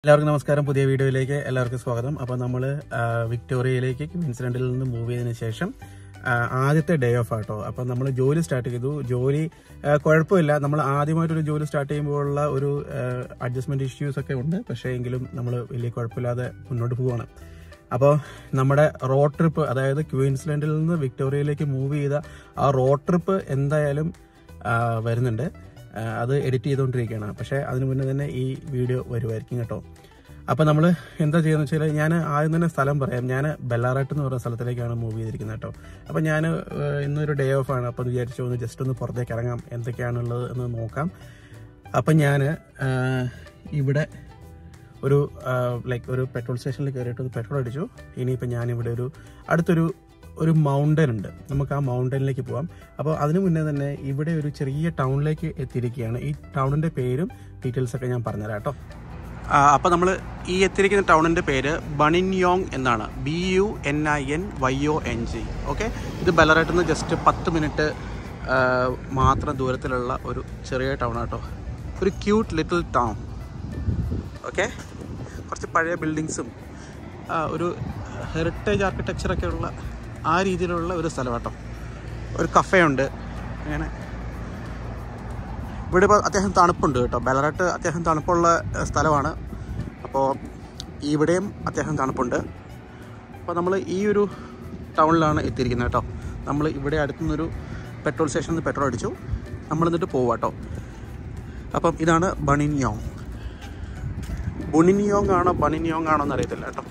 എല്ലാവർക്കും നമസ്കാരം പുതിയ വീഡിയോയിലേക്ക് എല്ലാവർക്കും സ്വാഗതം അപ്പോൾ നമ്മൾ വിക്ടോറിയയിലേക്ക് ക്വീൻസ്ലാൻഡിൽ നിന്ന് മൂവ് ചെയ്തതിന് ശേഷം ആ, ആദ്യത്തെ ഡേ ഓഫ് ആട്ടോ അപ്പം നമ്മൾ ജോലി സ്റ്റാർട്ട് ചെയ്തു ജോലി ആ, കുഴപ്പമില്ല നമ്മൾ ആദ്യമായിട്ടൊരു ജോലി സ്റ്റാർട്ട് ചെയ്യുമ്പോഴുള്ള ഒരു അഡ്ജസ്റ്റ്മെന്റ് ഇഷ്യൂസ് ഒക്കെ ഉണ്ട് പക്ഷേ എങ്കിലും നമ്മൾ വലിയ കുഴപ്പമില്ലാതെ മുന്നോട്ട് പോവുകയാണ് അപ്പോൾ നമ്മുടെ റോഡ് ട്രിപ്പ് അതായത് ക്വീൻസ്ലാൻഡിൽ നിന്ന് വിക്ടോറിയയിലേക്ക് മൂവ് ചെയ്ത ആ റോഡ് ട്രിപ്പ് എന്തായാലും ആ, വരുന്നുണ്ട് ആ, അത് എഡിറ്റ് ചെയ്തുകൊണ്ടിരിക്കുകയാണ് പക്ഷേ അതിന് മുന്നേ തന്നെ ഈ വീഡിയോ വരുമായിരിക്കും കേട്ടോ അപ്പോൾ നമ്മൾ എന്താ ചെയ്യുന്നത് വെച്ചാൽ ഞാൻ ആദ്യം തന്നെ സ്ഥലം പറയാം ഞാൻ ബെല്ലാറാട്ട് എന്ന് പറയുന്ന സ്ഥലത്തിലേക്കാണ് മൂവ് ചെയ്തിരിക്കുന്നത് കേട്ടോ അപ്പോൾ ഞാൻ ഇന്നൊരു ഡേ ഓഫ് ആണ് അപ്പോൾ വിചാരിച്ചു ഒന്ന് ജസ്റ്റ് ഒന്ന് പുറത്തേക്ക് ഇറങ്ങാം എന്തൊക്കെയാണുള്ളത് എന്ന് നോക്കാം അപ്പം ഞാൻ ഇവിടെ ഒരു ലൈക്ക് ഒരു പെട്രോൾ സ്റ്റേഷനിൽ കയറിയിട്ട് ഒരു പെട്രോൾ അടിച്ചു ഇനിയിപ്പോൾ ഞാനിവിടെ ഒരു അടുത്തൊരു ഒരു മൗണ്ടൻ ഉണ്ട് നമുക്ക് ആ മൗണ്ടനിലേക്ക് പോവാം അപ്പോൾ അതിനു മുന്നേ തന്നെ ഇവിടെ ഒരു ചെറിയ ടൗണിലേക്ക് എത്തിയിരിക്കുകയാണ് ഈ ടൗണിൻ്റെ പേരും ഡീറ്റെയിൽസ് ഒക്കെ ഞാൻ പറഞ്ഞുതരാം കേട്ടോ അപ്പോൾ നമ്മൾ ഈ എത്തിയിരിക്കുന്ന ടൗണിൻ്റെ പേര് ബണിൻയോങ് എന്നാണ് B U N I N Y O N G okay ഇത് ബലറായിട്ട് നിന്ന് ജസ്റ്റ് പത്ത് മിനിറ്റ് മാത്രം ദൂരത്തിലുള്ള ഒരു ചെറിയ ടൗൺ കേട്ടോ ഒരു ക്യൂട്ട് ലിറ്റിൽ ടൗൺ ഓക്കെ കുറച്ച് പഴയ ബിൽഡിങ്സും ഒരു ഹെറിറ്റേജ് ആർക്കിടെക്ചറൊക്കെ ഉള്ള ആ രീതിയിലുള്ള ഒരു സ്ഥലം കേട്ടോ ഒരു കഫേ ഉണ്ട് അങ്ങനെ ഇവിടെ ഇപ്പോൾ അത്യാവശ്യം തണുപ്പുണ്ട് കേട്ടോ ബലറാട്ട് അത്യാവശ്യം തണുപ്പുള്ള ഏഹ്, സ്ഥലമാണ് അപ്പോൾ ഇവിടെയും അത്യാവശ്യം തണുപ്പുണ്ട് അപ്പോൾ നമ്മൾ ഈ ഒരു ടൗണിലാണ് എത്തിയിരിക്കുന്നത് കേട്ടോ നമ്മൾ ഇവിടെ അടുത്തുനിന്നൊരു പെട്രോൾ സ്റ്റേഷനിൽ നിന്ന് പെട്രോൾ അടിച്ചു നമ്മൾ എന്നിട്ട് പോവാം കേട്ടോ അപ്പം ഇതാണ് ബണിനിയോങ് ബുണിനിയോങ് ആണോ ബണിനിയോങ് ആണോ എന്ന് അറിയത്തില്ല കേട്ടോ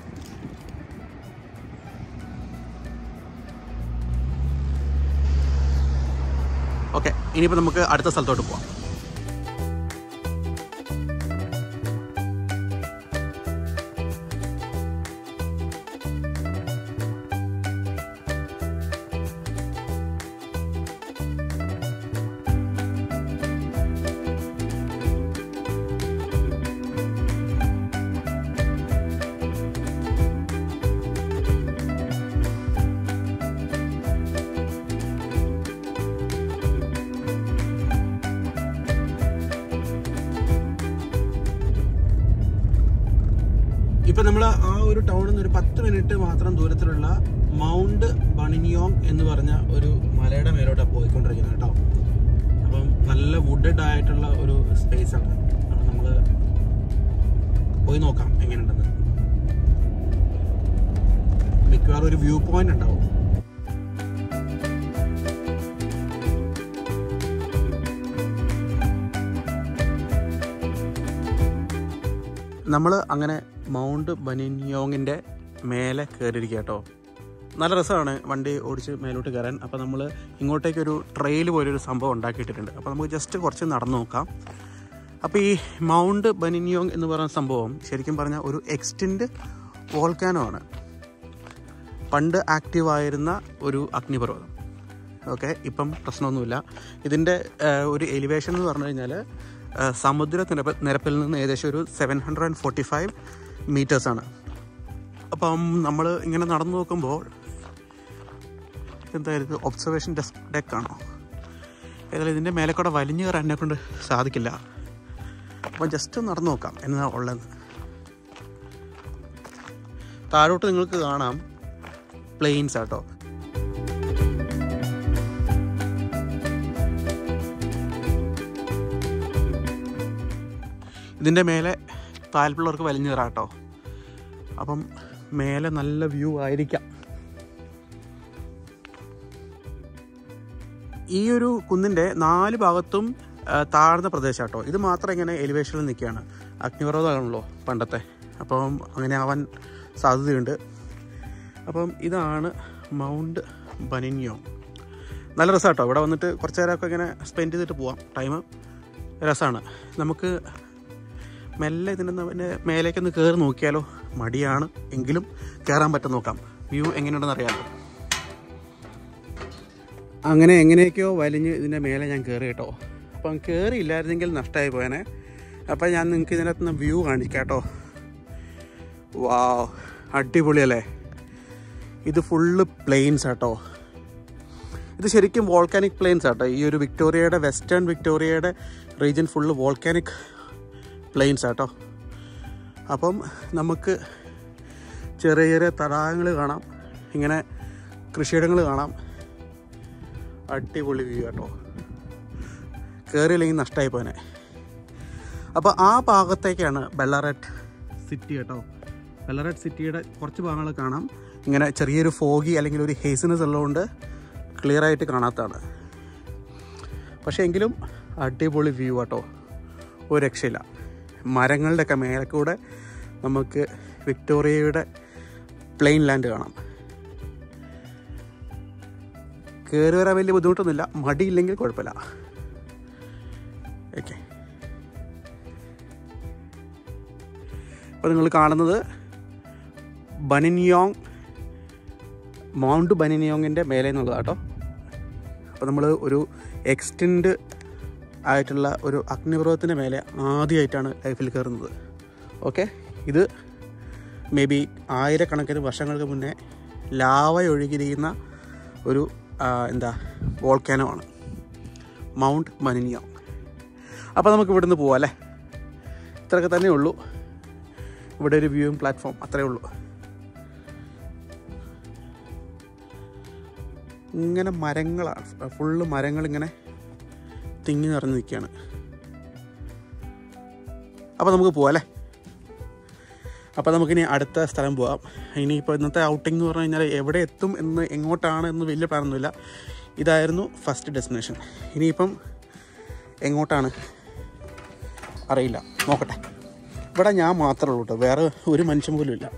ഓക്കെ ഇനിയിപ്പോൾ നമുക്ക് അടുത്ത സ്ഥലത്തോട്ട് പോവാം ഇപ്പൊ നമ്മൾ ആ ഒരു ടൗണിൽ നിന്ന് ഒരു പത്ത് മിനിറ്റ് മാത്രം ദൂരത്തിലുള്ള മൗണ്ട് ബണിനിയോങ് എന്ന് പറഞ്ഞ ഒരു മലയുടെ മേലോട്ടാണ് പോയിക്കൊണ്ടിരിക്കുന്നത് കേട്ടോ അപ്പം നല്ല വുഡഡ് ആയിട്ടുള്ള ഒരു സ്പേസ് ആണ് അപ്പം നമ്മൾ പോയി നോക്കാം എങ്ങനെയുണ്ടെന്ന് മിക്കവാറും ഒരു വ്യൂ പോയിന്റ് ഉണ്ടാവും നമ്മൾ അങ്ങനെ മൗണ്ട് ബനിനിയോങ്ങിൻ്റെ മേലെ കയറിയിരിക്കുക കേട്ടോ നല്ല രസമാണ് വണ്ടി ഓടിച്ച് മേലോട്ട് കയറാൻ അപ്പോൾ നമ്മൾ ഇങ്ങോട്ടേക്കൊരു ട്രെയിൽ പോലൊരു സംഭവം ഉണ്ടാക്കിയിട്ടിട്ടുണ്ട് അപ്പോൾ നമുക്ക് ജസ്റ്റ് കുറച്ച് നടന്നു നോക്കാം അപ്പോൾ ഈ മൗണ്ട് ബനിനിയോങ് എന്ന് പറയുന്ന സംഭവം ശരിക്കും പറഞ്ഞാൽ ഒരു എക്സ്റ്റൻറ്റ് വോൾക്കാനോ ആണ് പണ്ട് ആക്റ്റീവ് ആയിരുന്ന ഒരു അഗ്നിപർവ്വതം ഓക്കെ ഇപ്പം പ്രശ്നമൊന്നുമില്ല ഇതിൻ്റെ ഒരു എലിവേഷൻ എന്ന് പറഞ്ഞു കഴിഞ്ഞാൽ സമുദ്ര നിരപ്പ് നിരപ്പിൽ നിന്ന് ഏകദേശം ഒരു seven hundred and forty five മീറ്റേഴ്സാണ് അപ്പം നമ്മൾ ഇങ്ങനെ നടന്നു നോക്കുമ്പോൾ എന്തായിരുന്നു ഒബ്സർവേഷൻ ഡെസ്ക് ഡെക്കാണോ ഏതായാലും ഇതിൻ്റെ മേലെ കൂടെ വലിഞ്ഞു കയറാൻ എന്നെ കൊണ്ട് സാധിക്കില്ല അപ്പം ജസ്റ്റ് നടന്നു നോക്കാം എന്നാ ഉള്ളത് താഴോട്ട് നിങ്ങൾക്ക് കാണാം പ്ലെയിൻസ് ആട്ടോ ഇതിൻ്റെ മേലെ താല്പര്യമുള്ളവർക്ക് വലിഞ്ഞു കയറാം കേട്ടോ അപ്പം മേലെ നല്ല വ്യൂ ആയിരിക്കാം ഈ ഒരു കുന്നിൻ്റെ നാല് ഭാഗത്തും ആ, താഴ്ന്ന പ്രദേശം കേട്ടോ ഇത് മാത്രം ഇങ്ങനെ എലിവേഷനിൽ നിൽക്കുകയാണ് അഗ്നിപർവ്വതമാണല്ലോ പണ്ടത്തെ അപ്പം അങ്ങനെ ആവാൻ സാധ്യതയുണ്ട് അപ്പം ഇതാണ് മൗണ്ട് ബനിന്യോ നല്ല രസമാണ് കേട്ടോ ഇവിടെ വന്നിട്ട് കുറച്ച് നേരമൊക്കെ ഇങ്ങനെ സ്പെൻഡ് ചെയ്തിട്ട് പോവാം ടൈം രസമാണ് നമുക്ക് മെല്ലെ ഇതിൻ്റെ പിന്നെ മേലേക്കൊന്ന് കയറി നോക്കിയാലോ മടിയാണ് എങ്കിലും കയറാൻ പറ്റും നോക്കാം വ്യൂ എങ്ങനെയുണ്ടെന്ന് അറിയാമല്ലോ അങ്ങനെ എങ്ങനെയൊക്കെയോ വലിഞ്ഞ് ഇതിൻ്റെ മേലെ ഞാൻ കയറി കേട്ടോ അപ്പം കയറിയില്ലായിരുന്നെങ്കിൽ നഷ്ടമായി പോയനെ അപ്പം ഞാൻ നിങ്ങൾക്ക് ഇതിനകത്ത് നിന്ന് വ്യൂ കാണിക്കാം കേട്ടോ വാ അടിപൊളിയല്ലേ ഇത് ഫുള്ള് പ്ലെയിൻസ് ആട്ടോ ഇത് ശരിക്കും വോൾക്കാനിക് പ്ലെയിൻസ് ആട്ടോ ഈ ഒരു വിക്ടോറിയയുടെ വെസ്റ്റേൺ വിക്ടോറിയയുടെ റീജിയൻ ഫുള്ള് വോൾക്കാനിക് പ്ലെയിൻസ് ആട്ടോ അപ്പം നമുക്ക് ചെറിയ ചെറിയ തടാകങ്ങൾ കാണാം ഇങ്ങനെ കൃഷിയിടങ്ങൾ കാണാം അടിപൊളി വ്യൂ കേട്ടോ കയറിയില്ലെങ്കിൽ നഷ്ടമായി പോനെ അപ്പോൾ ആ ഭാഗത്തേക്കാണ് ബെല്ലററ്റ് സിറ്റി കേട്ടോ ബെല്ലററ്റ് സിറ്റിയുടെ കുറച്ച് ഭാഗങ്ങൾ കാണാം ഇങ്ങനെ ചെറിയൊരു ഫോഗി അല്ലെങ്കിൽ ഒരു ഹേസിനെസ് ഉള്ളതുകൊണ്ട് ക്ലിയർ ആയിട്ട് കാണാത്തതാണ് പക്ഷേ എങ്കിലും അടിപൊളി വ്യൂ കേട്ടോ ഒരു രക്ഷയില്ല മരങ്ങളുടെയൊക്കെ മേലെ കൂടെ നമുക്ക് വിക്ടോറിയയുടെ പ്ലെയിൻ ലാൻഡ് കാണാം കയറി വരാൻ വലിയ ബുദ്ധിമുട്ടൊന്നുമില്ല മടിയില്ലെങ്കിൽ കുഴപ്പമില്ല ഓക്കെ ഇപ്പോൾ നിങ്ങൾ കാണുന്നത് ബനിനിയോങ് മൗണ്ട് ബനിനിയോങ്ങിൻ്റെ മേലെ നിന്നുള്ളത് കേട്ടോ അപ്പോൾ നമ്മൾ ഒരു എക്സ്റ്റെൻഡ് ആയിട്ടുള്ള ഒരു അഗ്നിപർവ്വതത്തിൻ്റെ മേലെ ആദ്യമായിട്ടാണ് ലൈഫിൽ കയറുന്നത് ഓക്കെ ഇത് മേ ബി ആയിരക്കണക്കിന് വർഷങ്ങൾക്ക് മുന്നേ ലാവ ഒഴുകിയിരിക്കുന്ന ഒരു ആ, എന്താ വോൾക്കാനോ ആണ് മൗണ്ട് മനിനിയോ അപ്പോൾ നമുക്ക് ഇവിടുന്ന് പോവാം അല്ലേ ഇത്രയൊക്കെ തന്നെ ഉള്ളൂ ഇവിടെ ഒരു വ്യൂയിങ് പ്ലാറ്റ്ഫോം അത്രേ ഉള്ളൂ ഇങ്ങനെ മരങ്ങളാണ് ഫുള്ള് മരങ്ങൾ ഇങ്ങനെ തിങ്ങി നിറഞ്ഞ് നിൽക്കുകയാണ് അപ്പോൾ നമുക്ക് പോവാം അല്ലേ അപ്പോൾ നമുക്കിനി അടുത്ത സ്ഥലം പോവാം ഇനിയിപ്പോൾ ഇന്നത്തെ ഔട്ടിംഗ് എന്ന് പറഞ്ഞു കഴിഞ്ഞാൽ എവിടെ എത്തും എന്ന് എങ്ങോട്ടാണ് എന്ന് വലിയ പ്ലാനൊന്നുമില്ല ഇതായിരുന്നു ഫസ്റ്റ് ഡെസ്റ്റിനേഷൻ ഇനിയിപ്പം എങ്ങോട്ടാണ് അറിയില്ല നോക്കട്ടെ ഇവിടെ ഞാൻ മാത്രമേ ഉള്ളൂ കേട്ടോ വേറെ ഒരു മനുഷ്യൻ പോലും ഇല്ല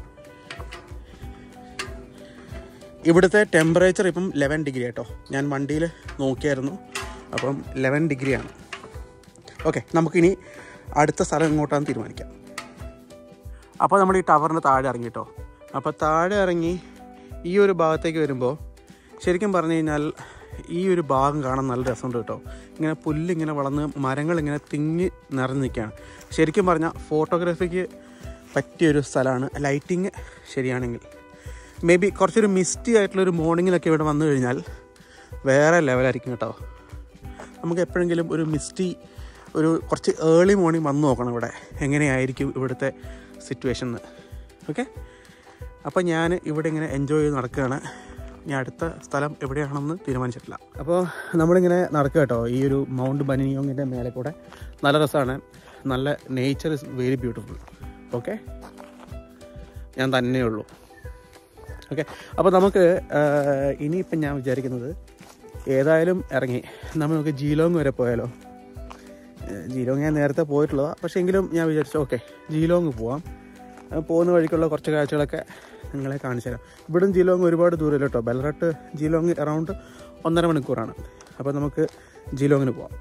ഇവിടുത്തെ ടെമ്പറേച്ചർ ഇപ്പം ലെവൻ ഡിഗ്രി കേട്ടോ ഞാൻ വണ്ടിയിൽ നോക്കിയായിരുന്നു അപ്പം ലെവൻ ഡിഗ്രിയാണ് ഓക്കെ നമുക്കിനി അടുത്ത സ്ഥലം എങ്ങോട്ടാണെന്ന് തീരുമാനിക്കാം അപ്പോൾ നമ്മൾ ഈ ടവറിൻ്റെ താഴെ ഇറങ്ങി കേട്ടോ അപ്പോൾ താഴെ ഇറങ്ങി ഈ ഒരു ഭാഗത്തേക്ക് വരുമ്പോൾ ശരിക്കും പറഞ്ഞു കഴിഞ്ഞാൽ ഈ ഒരു ഭാഗം കാണാൻ നല്ല രസമുണ്ട് കേട്ടോ ഇങ്ങനെ പുല്ലിങ്ങനെ വളർന്ന് മരങ്ങൾ ഇങ്ങനെ തിങ്ങി നിറഞ്ഞു നിൽക്കുകയാണ് ശരിക്കും പറഞ്ഞാൽ ഫോട്ടോഗ്രാഫിക്ക് പറ്റിയൊരു സ്ഥലമാണ് ലൈറ്റിങ് ശരിയാണെങ്കിൽ മേ ബി കുറച്ചൊരു മിസ്റ്റി ആയിട്ടുള്ളൊരു മോർണിംഗിലൊക്കെ ഇവിടെ വന്നു കഴിഞ്ഞാൽ വേറെ ലെവലായിരിക്കും കേട്ടോ നമുക്ക് എപ്പോഴെങ്കിലും ഒരു മിസ്റ്റി ഒരു കുറച്ച് ഏർലി മോർണിംഗ് വന്ന് നോക്കണം ഇവിടെ എങ്ങനെയായിരിക്കും ഇവിടുത്തെ സിറ്റുവേഷൻ എന്ന് ഓക്കെ അപ്പോൾ ഞാൻ ഇവിടെ ഇങ്ങനെ എൻജോയ് ചെയ്ത് നടക്കുകയാണ് ഇനി അടുത്ത സ്ഥലം എവിടെയാണെന്ന് തീരുമാനിച്ചിട്ടില്ല അപ്പോൾ നമ്മളിങ്ങനെ നടക്കുക കേട്ടോ ഈ ഒരു മൗണ്ട് ബനിയോങ്ങിൻ്റെ മേലെ കൂടെ നല്ല രസമാണ് നല്ല nature is very beautiful okay ഞാൻ തന്നെയുള്ളൂ ഓക്കെ അപ്പോൾ നമുക്ക് ആഹ്, ഇനിയിപ്പം ഞാൻ വിചാരിക്കുന്നത് ഏതായാലും ഇറങ്ങി നമ്മൾ നമുക്ക് ജീലോങ് വരെ പോയാലോ ഏഹ്, ജീലോങ് ഞാൻ നേരത്തെ പോയിട്ടുള്ളതാണ് പക്ഷേ എങ്കിലും ഞാൻ വിചാരിച്ചു ഓക്കെ ജീലോങ് പോവാം ആ, പോകുന്ന വഴിക്കുള്ള കുറച്ച് കാഴ്ചകളൊക്കെ നിങ്ങളെ കാണിച്ചു തരാം ഇവിടും ജീലോങ് ഒരുപാട് ദൂരമില്ല കേട്ടോ ബെലറട്ട് ജീലോങ് അറൗണ്ട് ഒന്നര മണിക്കൂറാണ് അപ്പോൾ നമുക്ക് ജീലോങ്ങിന് പോവാം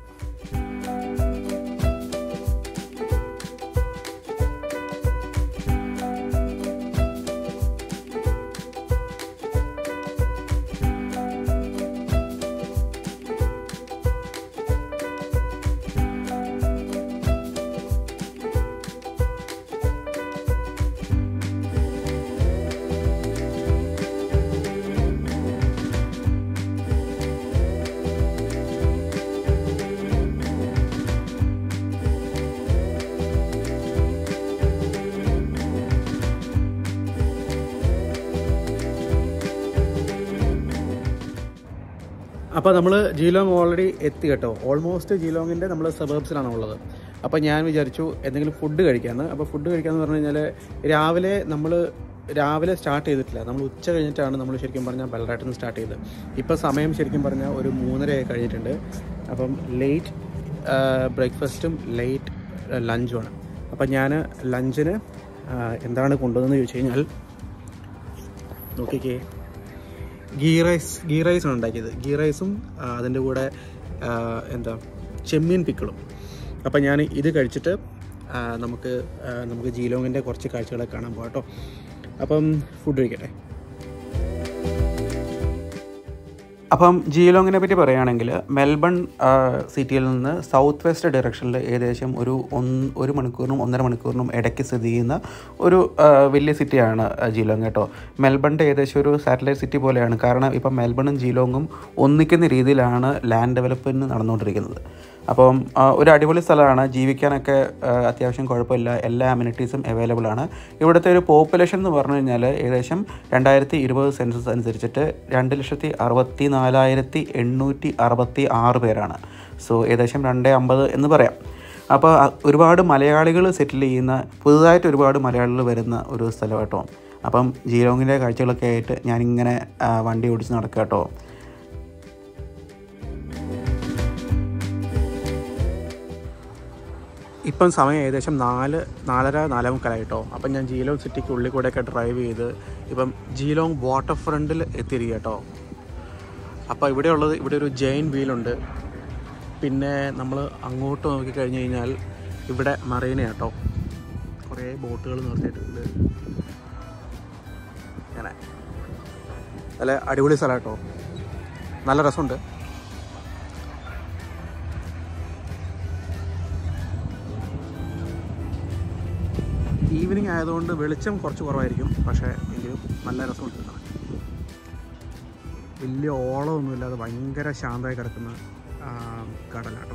അപ്പോൾ നമ്മൾ ജീലോങ് ഓൾറെഡി എത്തി കേട്ടോ ഓൾമോസ്റ്റ് ജീലോങ്ങിൻ്റെ നമ്മൾ സബർബ്സിലാണ് ഉള്ളത് അപ്പോൾ ഞാൻ വിചാരിച്ചു എന്തെങ്കിലും ഫുഡ് കഴിക്കാമെന്ന് അപ്പോൾ ഫുഡ് കഴിക്കാമെന്ന് പറഞ്ഞു കഴിഞ്ഞാൽ രാവിലെ നമ്മൾ രാവിലെ സ്റ്റാർട്ട് ചെയ്തിട്ടില്ല നമ്മൾ ഉച്ച കഴിഞ്ഞിട്ടാണ് നമ്മൾ ശരിക്കും പറഞ്ഞാൽ ബെൽറാട്ടിൽ നിന്ന് സ്റ്റാർട്ട് ചെയ്തത് ഇപ്പോൾ സമയം ശരിക്കും പറഞ്ഞാൽ ഒരു മൂന്നരയായി കഴിഞ്ഞിട്ടുണ്ട് അപ്പം ലേറ്റ് ബ്രേക്ക്ഫാസ്റ്റും ലേറ്റ് ലഞ്ചുമാണ് അപ്പം ഞാൻ ലഞ്ചിന് എന്താണ് കൊണ്ടുവന്നതെന്ന് ചോദിച്ചു കഴിഞ്ഞാൽ നോക്കിക്കേ ഗീ റൈസ് ഗീ റൈസാണ് ഉണ്ടാക്കിയത് ഗീ റൈസും ആ, അതിൻ്റെ കൂടെ ആ, എന്താ ചെമ്മീൻ പിക്കിളും അപ്പം ഞാൻ ഇത് കഴിച്ചിട്ട് ആ, നമുക്ക് ആ, നമുക്ക് ജീലോങ്ങിൻ്റെ കുറച്ച് കാഴ്ചകളൊക്കെ കാണാൻ പോകാം കേട്ടോ അപ്പം ഫുഡ് കഴിക്കട്ടെ അപ്പം ജിയോലോങ്ങിനെ പറ്റി പറയുകയാണെങ്കിൽ മെൽബൺ ആ, സിറ്റിയിൽ നിന്ന് സൗത്ത് വെസ്റ്റ് ഡയറക്ഷനിൽ ഏകദേശം ഒരു ഒന്ന് ഒരു മണിക്കൂറിനും ഒന്നര മണിക്കൂറിനും ഇടയ്ക്ക് സ്ഥിതി ചെയ്യുന്ന ഒരു ആ, വലിയ സിറ്റിയാണ് ആ, ജിലോങ് കേട്ടോ മെൽബണിൻ്റെ ഏകദേശം ഒരു സാറ്റലൈറ്റ് സിറ്റി പോലെയാണ് കാരണം ഇപ്പം മെൽബണും ജിലോങ്ങും ഒന്നിക്കുന്ന രീതിയിലാണ് ലാൻഡ് ഡെവലപ്മെൻറ്റ് നടന്നുകൊണ്ടിരിക്കുന്നത് അപ്പം ആ, ഒരു അടിപൊളി സ്ഥലമാണ് ജീവിക്കാനൊക്കെ ആ, അത്യാവശ്യം കുഴപ്പമില്ല എല്ലാ അമ്യൂണിറ്റീസും അവൈലബിൾ ആണ് ഇവിടുത്തെ ഒരു പോപ്പുലേഷൻ എന്ന് പറഞ്ഞു കഴിഞ്ഞാൽ ഏകദേശം രണ്ടായിരത്തി ഇരുപത് സെൻസസ് അനുസരിച്ചിട്ട് രണ്ട് ലക്ഷത്തി അറുപത്തി നാലായിരത്തി എണ്ണൂറ്റി അറുപത്തി ആറ് പേരാണ് സോ ഏകദേശം രണ്ട് അമ്പത് എന്ന് പറയാം അപ്പോൾ അ- ഒരുപാട് മലയാളികൾ സെറ്റിൽ ചെയ്യുന്ന പുതുതായിട്ട് ഒരുപാട് മലയാളികൾ വരുന്ന ഒരു സ്ഥലം കേട്ടോ അപ്പം ജീലോങ്ങിൻ്റെ കാഴ്ചകളൊക്കെ ആയിട്ട് ഞാനിങ്ങനെ ആ, വണ്ടി ഓടിച്ച് നടക്കുക കേട്ടോ ഇപ്പം സമയം ഏകദേശം നാല് നാലര നാലേ മുക്കാലായിട്ടോ അപ്പം ഞാൻ ജീലോങ് സിറ്റിക്ക് ഉള്ളിൽ കൂടെയൊക്കെ ഡ്രൈവ് ചെയ്ത് ഇപ്പം ജീലോങ് വാട്ടർ ഫ്രണ്ടിൽ എത്തിയിരിക്കുക കേട്ടോ അപ്പോൾ ഇവിടെ ഉള്ളത് ഇവിടെ ഒരു ജെയിൻ വീലുണ്ട് പിന്നെ നമ്മൾ അങ്ങോട്ട് നോക്കിക്കഴിഞ്ഞ് കഴിഞ്ഞാൽ ഇവിടെ മറീന കേട്ടോ കുറേ ബോട്ടുകൾ നിർത്തിയിട്ടുണ്ട് അങ്ങനെ നല്ല അടിപൊളി സ്ഥലം കേട്ടോ നല്ല രസമുണ്ട് ഈവനിങ് ആയതുകൊണ്ട് വെളിച്ചം കുറച്ച് കുറവായിരിക്കും പക്ഷേ എങ്കിലും നല്ല രസമുണ്ട് കാണാൻ വലിയ ഓളമൊന്നുമില്ലാതെ ഭയങ്കര ശാന്തമായി കിടക്കുന്ന ആ, കടലാട്ടോ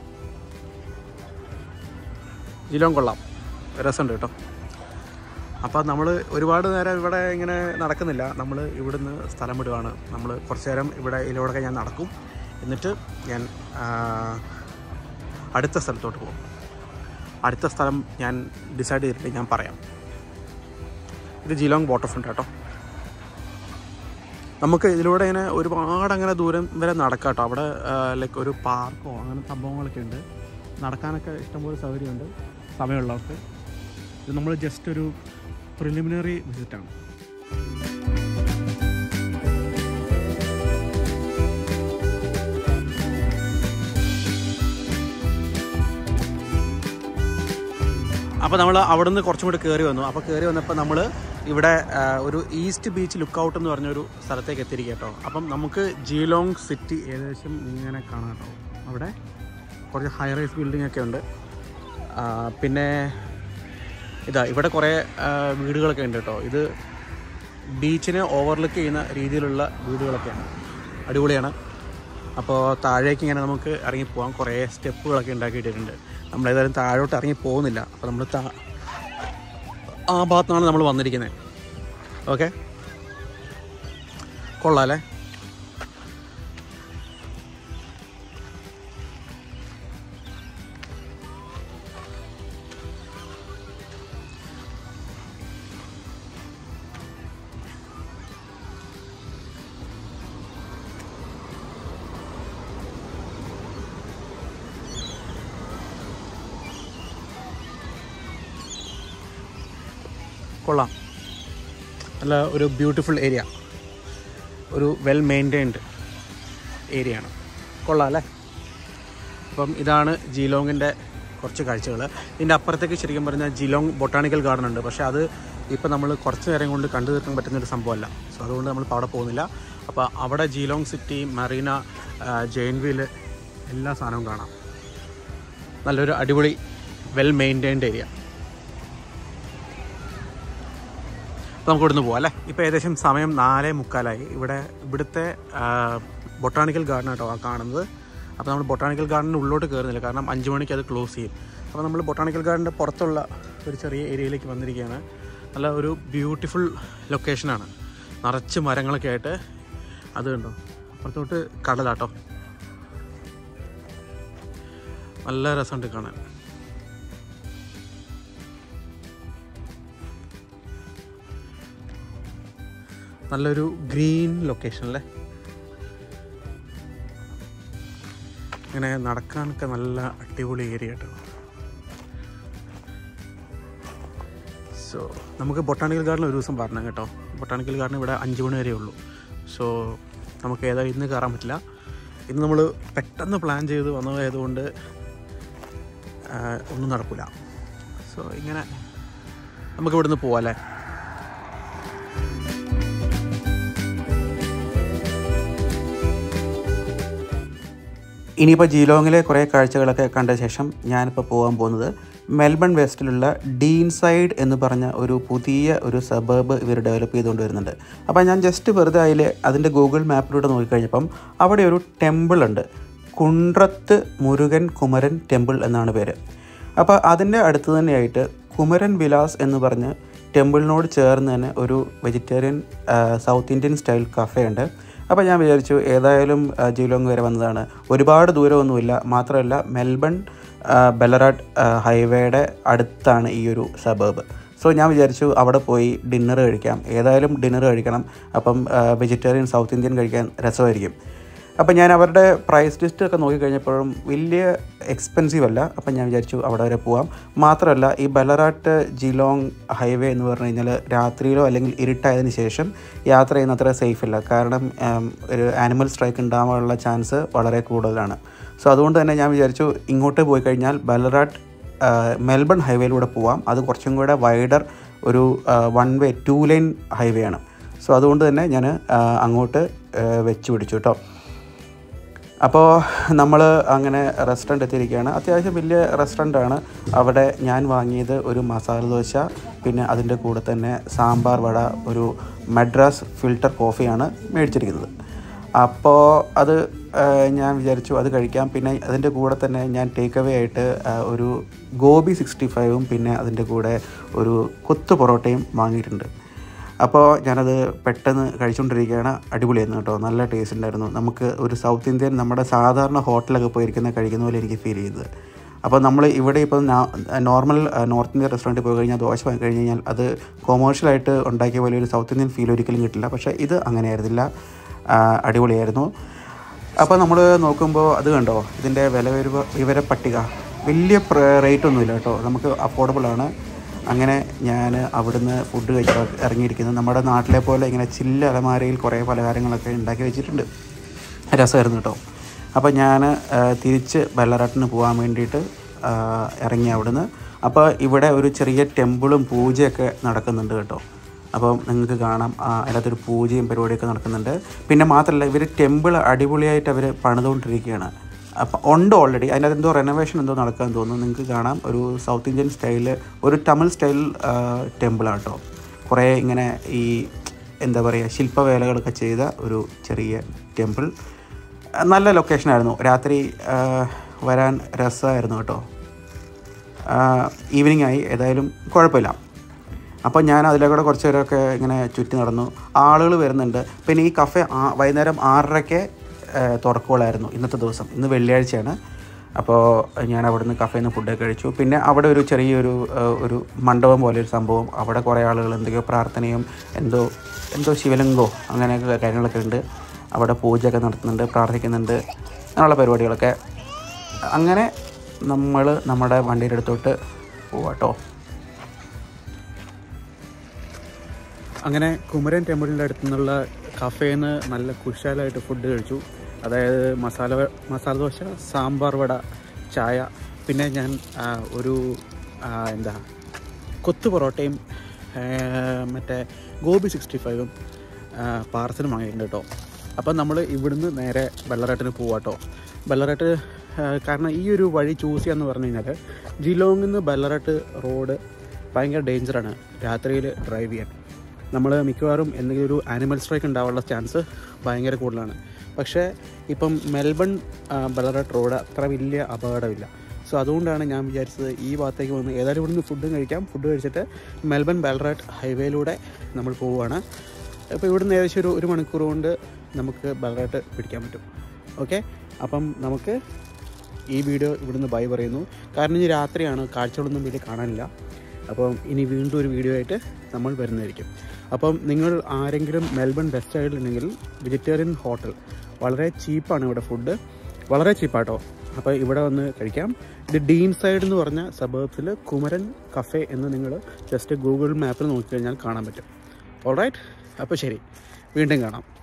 ജിലോം കൊള്ളാം രസമുണ്ട് കേട്ടോ അപ്പോൾ നമ്മൾ ഒരുപാട് നേരം ഇവിടെ ഇങ്ങനെ നടക്കുന്നില്ല നമ്മൾ ഇവിടുന്ന് സ്ഥലം വിടുവാണ് നമ്മൾ കുറച്ച് നേരം ഇവിടെ ഇതിലൂടെയൊക്കെ ഞാൻ നടക്കും എന്നിട്ട് ഞാൻ ആ, അടുത്ത സ്ഥലത്തോട്ട് പോകും അടുത്ത സ്ഥലം ഞാൻ ഡിസൈഡ് ചെയ്തിട്ട് ഞാൻ പറയാം ഇത് ജിലോങ് വാട്ടർ ഫ്രണ്ട് കേട്ടോ നമുക്ക് ഇതിലൂടെ ഇങ്ങനെ ഒരുപാട് അങ്ങനെ ദൂരം വരെ നടക്കാം കേട്ടോ അവിടെ ലൈക്ക് ഒരു പാർക്കോ അങ്ങനെ സംഭവങ്ങളൊക്കെ ഉണ്ട് നടക്കാനൊക്കെ ഇഷ്ടംപോലെ സൗകര്യമുണ്ട് സമയമുള്ളവർക്ക് ഇത് നമ്മൾ ജസ്റ്റ് ഒരു പ്രിലിമിനറി വിസിറ്റാണ് അപ്പോൾ നമ്മൾ അവിടെ നിന്ന് കുറച്ചും കൂടി കയറി വന്നു അപ്പോൾ കയറി വന്നപ്പോൾ നമ്മൾ ഇവിടെ ആ, ഒരു ഈസ്റ്റ് ബീച്ച് ലുക്ക് ഔട്ട് എന്ന് പറഞ്ഞൊരു സ്ഥലത്തേക്ക് എത്തിയിരിക്കുക കേട്ടോ അപ്പം നമുക്ക് ജീലോങ് സിറ്റി ഏകദേശം ഇങ്ങനെ കാണാം കേട്ടോ അവിടെ കുറച്ച് ഹൈ റൈസ് ബിൽഡിംഗ് ഒക്കെ ഉണ്ട് ആ, പിന്നെ ഇതാ ഇവിടെ കുറേ ആ, വീടുകളൊക്കെ ഉണ്ട് കേട്ടോ ഇത് ബീച്ചിനെ ഓവർലുക്ക് ചെയ്യുന്ന രീതിയിലുള്ള വീടുകളൊക്കെയാണ് അടിപൊളിയാണ് അപ്പോൾ താഴേക്ക് ഇങ്ങനെ നമുക്ക് ഇറങ്ങി പോകാം കുറേ സ്റ്റെപ്പുകളൊക്കെ ഉണ്ടാക്കിയിട്ടുണ്ട് നമ്മൾ ഏതായാലും താഴോട്ട് ഇറങ്ങി പോകുന്നില്ല അപ്പോൾ നമ്മൾ താ ആ ഭാഗത്താണ് നമ്മൾ വന്നിരിക്കുന്നത് ഓക്കെ കൊള്ളാം അല്ലേ കൊള്ളാം നല്ല ഒരു ബ്യൂട്ടിഫുൾ ഏരിയ ഒരു വെൽ മെയിൻറ്റൈൻഡ് ഏരിയ ആണ് കൊള്ളാം അല്ലേ അപ്പം ഇതാണ് ജീലോങ്ങിൻ്റെ കുറച്ച് കാഴ്ചകൾ ഇതിൻ്റെ അപ്പുറത്തേക്ക് ശരിക്കും പറഞ്ഞാൽ ജിലോങ് ബൊട്ടാണിക്കൽ ഗാർഡൻ ഉണ്ട് പക്ഷേ അത് ഇപ്പം നമ്മൾ കുറച്ച് നേരം കൊണ്ട് കണ്ടു തീർക്കാൻ പറ്റുന്ന ഒരു സംഭവമല്ല സോ അതുകൊണ്ട് നമ്മളിപ്പോൾ അവിടെ പോകുന്നില്ല അപ്പോൾ അവിടെ ജീലോങ് സിറ്റി മറീന ജെയിൻവീല് എല്ലാ സാധനവും കാണാം നല്ലൊരു അടിപൊളി വെൽ മെയിൻറ്റൈൻഡ് ഏരിയ നമുക്ക് ഇവിടുന്ന് പോവാം അല്ലേ ഇപ്പോൾ ഏകദേശം സമയം നാലേ മുക്കാലായി ഇവിടെ ഇവിടുത്തെ ബൊട്ടാണിക്കൽ ഗാർഡൻ ആട്ടോ ആ കാണുന്നത് അപ്പോൾ നമ്മൾ ബൊട്ടാണിക്കൽ ഗാർഡൻ്റെ ഉള്ളോട്ട് കയറുന്നില്ല കാരണം അഞ്ച് മണിക്ക് അത് ക്ലോസ് ചെയ്യും അപ്പോൾ നമ്മൾ ബൊട്ടാണിക്കൽ ഗാർഡൻ്റെ പുറത്തുള്ള ഒരു ചെറിയ ഏരിയയിലേക്ക് വന്നിരിക്കുകയാണ് നല്ല ഒരു ബ്യൂട്ടിഫുൾ ലൊക്കേഷനാണ് നിറച്ച് മരങ്ങളൊക്കെ ആയിട്ട് അത് കണ്ടോ അപ്പുറത്തോട്ട് കടലാട്ടോ നല്ല രസമുണ്ട് കാണാൻ നല്ലൊരു ഗ്രീൻ ലൊക്കേഷൻ അല്ലേ ഇങ്ങനെ നടക്കാനൊക്കെ നല്ല അടിപൊളി ഏരിയ കേട്ടോ സോ നമുക്ക് ബൊട്ടാണിക്കൽ ഗാർഡൻ ഒരു ദിവസം പറഞ്ഞു കേട്ടോ ബൊട്ടാണിക്കൽ ഗാർഡൻ ഇവിടെ അഞ്ച് മണി വരെ ഉള്ളൂ സോ നമുക്ക് ഏതായാലും ഇന്ന് കയറാൻ പറ്റില്ല ഇന്ന് നമ്മൾ പെട്ടെന്ന് പ്ലാൻ ചെയ്ത് വന്നതായതുകൊണ്ട് ആ, ഒന്നും നടക്കില്ല സോ ഇങ്ങനെ നമുക്ക് ഇവിടുന്ന് പോവാം അല്ലേ ഇനിയിപ്പോൾ ജീലോങ്ങിലെ കുറേ കാഴ്ചകളൊക്കെ കണ്ട ശേഷം ഞാനിപ്പോൾ പോകാൻ പോകുന്നത് മെൽബൺ വെസ്റ്റിലുള്ള ഡീൻ സൈഡ് എന്ന് പറഞ്ഞ ഒരു പുതിയ ഒരു സബർബ് ഇവർ ഡെവലപ്പ് ചെയ്തുകൊണ്ട് വരുന്നുണ്ട് അപ്പോൾ ഞാൻ ജസ്റ്റ് വെറുതെ അതിൽ അതിൻ്റെ ഗൂഗിൾ മാപ്പിലൂടെ നോക്കിക്കഴിഞ്ഞപ്പം അവിടെ ഒരു ടെമ്പിൾ ഉണ്ട് കുണ്ട്രത്ത് മുരുകൻ കുമരൻ ടെമ്പിൾ എന്നാണ് പേര് അപ്പോൾ അതിൻ്റെ അടുത്ത് തന്നെയായിട്ട് കുമരൻ വിലാസ് എന്ന് പറഞ്ഞ് ടെമ്പിളിനോട് ചേർന്ന് തന്നെ ഒരു വെജിറ്റേറിയൻ ആ, സൗത്ത് ഇന്ത്യൻ സ്റ്റൈൽ കഫേ ഉണ്ട് അപ്പോൾ ഞാൻ വിചാരിച്ചു ഏതായാലും ആ, ജിലോങ് വരെ വന്നതാണ് ഒരുപാട് ദൂരമൊന്നുമില്ല മാത്രമല്ല മെൽബൺ ആ, ബെലറാട്ട് ആ, ഹൈവേയുടെ അടുത്താണ് ഈ ഒരു സബേബ് സോ ഞാൻ വിചാരിച്ചു അവിടെ പോയി ഡിന്നർ കഴിക്കാം ഏതായാലും ഡിന്നർ കഴിക്കണം അപ്പം വെജിറ്റേറിയൻ സൗത്ത് ഇന്ത്യൻ കഴിക്കാൻ രസമായിരിക്കും അപ്പം ഞാൻ അവരുടെ പ്രൈസ് ലിസ്റ്റ് ഒക്കെ നോക്കിക്കഴിഞ്ഞപ്പോഴും വലിയ എക്സ്പെൻസീവ് അല്ല അപ്പം ഞാൻ വിചാരിച്ചു അവിടെ വരെ പോവാം മാത്രമല്ല ഈ ബലറാട്ട് ജിലോങ് ഹൈവേ എന്ന് പറഞ്ഞു കഴിഞ്ഞാൽ രാത്രിയിലോ അല്ലെങ്കിൽ ഇരുട്ടായതിനു ശേഷം യാത്ര ചെയ്യുന്ന അത്ര സേഫ് അല്ല കാരണം ഉം, ഒരു ആനിമൽ സ്ട്രൈക്ക് ഉണ്ടാവാനുള്ള ചാൻസ് വളരെ കൂടുതലാണ് സോ അതുകൊണ്ട് തന്നെ ഞാൻ വിചാരിച്ചു ഇങ്ങോട്ട് പോയി കഴിഞ്ഞാൽ ബലറാട്ട് മെൽബൺ ഹൈവേയിലൂടെ പോവാം അത് കുറച്ചും കൂടെ വൈഡർ ഒരു one way two lane highway ആണ് സോ അതുകൊണ്ട് തന്നെ ഞാൻ അങ്ങോട്ട് ആ, വെച്ച് പിടിച്ചു കേട്ടോ അപ്പോൾ നമ്മൾ അങ്ങനെ റെസ്റ്റോറൻറ്റ് എത്തിയിരിക്കുകയാണ് അത്യാവശ്യം വലിയ റെസ്റ്റോറൻ്റാണ് അവിടെ ഞാൻ വാങ്ങിയത് ഒരു മസാല ദോശ പിന്നെ അതിൻ്റെ കൂടെ തന്നെ സാമ്പാർ വട ഒരു മദ്രാസ് ഫിൽട്ടർ കോഫിയാണ് മേടിച്ചിരിക്കുന്നത് അപ്പോൾ അത് ആ, ഞാൻ വിചാരിച്ചു അത് കഴിക്കാം പിന്നെ അതിൻ്റെ കൂടെ തന്നെ ഞാൻ ടേക്ക് അവേ ആയിട്ട് ആ, ഒരു ഗോബി സിക്സ്റ്റി ഫൈവും പിന്നെ അതിൻ്റെ കൂടെ ഒരു കൊത്തു പൊറോട്ടയും വാങ്ങിയിട്ടുണ്ട് അപ്പോൾ ഞാനത് പെട്ടെന്ന് കഴിച്ചുകൊണ്ടിരിക്കുകയാണ് അടിപൊളിയായിരുന്നു കേട്ടോ നല്ല ടേസ്റ്റ് ഉണ്ടായിരുന്നു നമുക്ക് ഒരു സൗത്ത് ഇന്ത്യൻ നമ്മുടെ സാധാരണ ഹോട്ടലൊക്കെ പോയിരിക്കുന്ന കഴിക്കുന്ന പോലെ എനിക്ക് ഫീൽ ചെയ്തത് അപ്പോൾ നമ്മൾ ഇവിടെ ഇപ്പോൾ നോർമൽ നോർത്ത് ഇന്ത്യൻ റെസ്റ്റോറൻറ്റിൽ പോയി കഴിഞ്ഞാൽ ദോശ വാങ്ങി കഴിഞ്ഞ് കഴിഞ്ഞാൽ അത് കൊമേഴ്ഷ്യലായിട്ട് ഉണ്ടാക്കിയ പോലെ ഒരു സൗത്ത് ഇന്ത്യൻ ഫീൽ ഒരിക്കലും കിട്ടില്ല പക്ഷേ ഇത് അങ്ങനെയായിരുന്നില്ല ആ, അടിപൊളിയായിരുന്നു അപ്പോൾ നമ്മൾ നോക്കുമ്പോൾ അത് കണ്ടോ ഇതിൻ്റെ വില വിവര വിവര പട്ടിക വലിയ റേറ്റ് ഒന്നുമില്ല കേട്ടോ നമുക്ക് അഫോർഡബിൾ ആണ് അങ്ങനെ ഞാൻ അവിടുന്ന് ഫുഡ് കഴിച്ച് ഇറങ്ങിയിരിക്കുന്നത് നമ്മുടെ നാട്ടിലെ പോലെ ഇങ്ങനെ ചില്ല അലമാരയിൽ കുറേ പലഹാരങ്ങളൊക്കെ ഉണ്ടാക്കി വെച്ചിട്ടുണ്ട് രസമായിരുന്നു കേട്ടോ അപ്പോൾ ഞാൻ തിരിച്ച് ബല്ലറാട്ടിന് പോകാൻ വേണ്ടിയിട്ട് ആ, ഇറങ്ങി അവിടുന്ന് അപ്പോൾ ഇവിടെ ഒരു ചെറിയ ടെമ്പിളും പൂജയൊക്കെ നടക്കുന്നുണ്ട് കേട്ടോ അപ്പം നിങ്ങൾക്ക് കാണാം ആ, അതിനകത്തൊരു പൂജയും പരിപാടിയൊക്കെ നടക്കുന്നുണ്ട് പിന്നെ മാത്രമല്ല ഇവർ ടെമ്പിൾ അടിപൊളിയായിട്ട് അവർ പണിതുകൊണ്ടിരിക്കുകയാണ് അപ്പം ഉണ്ട് ഓൾറെഡി അതിനകത്ത് എന്തോ റെനോവേഷൻ എന്തോ നടക്കാൻ തോന്നുന്നു നിങ്ങൾക്ക് കാണാം ഒരു സൗത്ത് ഇന്ത്യൻ സ്റ്റൈല് ഒരു തമിഴ് സ്റ്റൈൽ ടെമ്പിളാണ് കേട്ടോ കുറേ ഇങ്ങനെ ഈ എന്താ പറയുക ശില്പവേലകളൊക്കെ ചെയ്ത ഒരു ചെറിയ ടെമ്പിൾ നല്ല ലൊക്കേഷനായിരുന്നു രാത്രി ആ, വരാൻ രസമായിരുന്നു കേട്ടോ ഈവനിങ് ആയി ഏതായാലും കുഴപ്പമില്ല അപ്പോൾ ഞാൻ അതിലേക്കൂടെ കുറച്ച് നേരമൊക്കെ ഇങ്ങനെ ചുറ്റി നടന്നു ആളുകൾ വരുന്നുണ്ട് പിന്നെ ഈ കഫേ ആ- വൈകുന്നേരം ആറരയ്ക്ക് തുറക്കുകളായിരുന്നു ഇന്നത്തെ ദിവസം ഇന്ന് വെള്ളിയാഴ്ചയാണ് അപ്പോൾ ഞാൻ അവിടെ നിന്ന് കഫേയിൽ നിന്ന് ഫുഡൊക്കെ കഴിച്ചു പിന്നെ അവിടെ ഒരു ചെറിയൊരു ആ, ഒരു മണ്ഡപം പോലെ ഒരു സംഭവം അവിടെ കുറേ ആളുകൾ എന്തൊക്കെയോ പ്രാർത്ഥനയും എന്തോ എന്തോ ശിവലിംഗോ അങ്ങനെയൊക്കെ കാര്യങ്ങളൊക്കെ ഉണ്ട് അവിടെ പൂജയൊക്കെ നടത്തുന്നുണ്ട് പ്രാർത്ഥിക്കുന്നുണ്ട് അങ്ങനെയുള്ള പരിപാടികളൊക്കെ അങ്ങനെ നമ്മൾ നമ്മുടെ വണ്ടിയുടെ അടുത്തോട്ട് പോവാട്ടോ അങ്ങനെ കുമരൻ ടെമ്പിളിൻ്റെ അടുത്തു നിന്നുള്ള കഫേയിൽ നിന്ന് നല്ല കുശാലായിട്ട് ഫുഡ് കഴിച്ചു അതായത് മസാല വ- മസാല ദോശ സാമ്പാർ വട ചായ പിന്നെ ഞാൻ ആ, ഒരു ആ, എന്താ കൊത്തു പൊറോട്ടയും ആ, മറ്റേ ഗോബി സിക്സ്റ്റി ഫൈവും പാർസലും വാങ്ങിയിട്ടുണ്ട് കേട്ടോ അപ്പം നമ്മൾ ഇവിടുന്ന് നേരെ വെള്ളറാട്ടിന് പോവാട്ടോ വെള്ളറാട്ട് ആ, കാരണം ഈ ഒരു വഴി ചൂസ് ചെയ്യാന്ന് പറഞ്ഞു കഴിഞ്ഞാൽ ജിലോങ്ങിൽ നിന്ന് ബല്ലറാട്ട് റോഡ് ഭയങ്കര ഡേഞ്ചറാണ് രാത്രിയിൽ ഡ്രൈവ് ചെയ്യാൻ നമ്മൾ മിക്കവാറും എന്തെങ്കിലും ഒരു ആനിമൽ സ്ട്രൈക്ക് ഉണ്ടാവാനുള്ള ചാൻസ് ഭയങ്കര കൂടുതലാണ് പക്ഷേ ഇപ്പം മെൽബൺ ആ, ബലറാട്ട് റോഡ് അത്ര വലിയ അപകടമില്ല സോ അതുകൊണ്ടാണ് ഞാൻ വിചാരിച്ചത് ഈ ഭാഗത്തേക്ക് വന്ന് ഏതായാലും ഇവിടുന്ന് ഫുഡും കഴിക്കാം ഫുഡ് കഴിച്ചിട്ട് മെൽബൺ ബലറാട്ട് ഹൈവേയിലൂടെ നമ്മൾ പോവുകയാണ് അപ്പോൾ ഇവിടുന്ന് ഏകദേശം ഒരു ഒരു മണിക്കൂർ കൊണ്ട് നമുക്ക് ബലറാട്ട് പിടിക്കാൻ പറ്റും ഓക്കെ അപ്പം നമുക്ക് ഈ വീഡിയോ ഇവിടുന്ന് ബൈ പറയുന്നു കാരണം ഇനി രാത്രിയാണ് കാഴ്ചകളൊന്നും വലിയ കാണാനില്ല അപ്പം ഇനി വീണ്ടും ഒരു വീഡിയോ ആയിട്ട് നമ്മൾ വരുന്നതായിരിക്കും അപ്പം നിങ്ങൾ ആരെങ്കിലും മെൽബൺ വെസ്റ്റ് സൈഡിലുണ്ടെങ്കിൽ വെജിറ്റേറിയൻ ഹോട്ടൽ വളരെ ചീപ്പാണ് ഇവിടെ ഫുഡ് വളരെ ചീപ്പാട്ടോ അപ്പോൾ ഇവിടെ വന്ന് കഴിക്കാം ഇത് ഡീൻ സൈഡ് എന്ന് പറഞ്ഞ സബേബ്സിൽ കുമരൻ കഫേ എന്ന് നിങ്ങൾ ജസ്റ്റ് ഗൂഗിൾ മാപ്പിൽ നോക്കിക്കഴിഞ്ഞാൽ കാണാൻ പറ്റും ഓൾറൈറ്റ് അപ്പോൾ ശരി വീണ്ടും കാണാം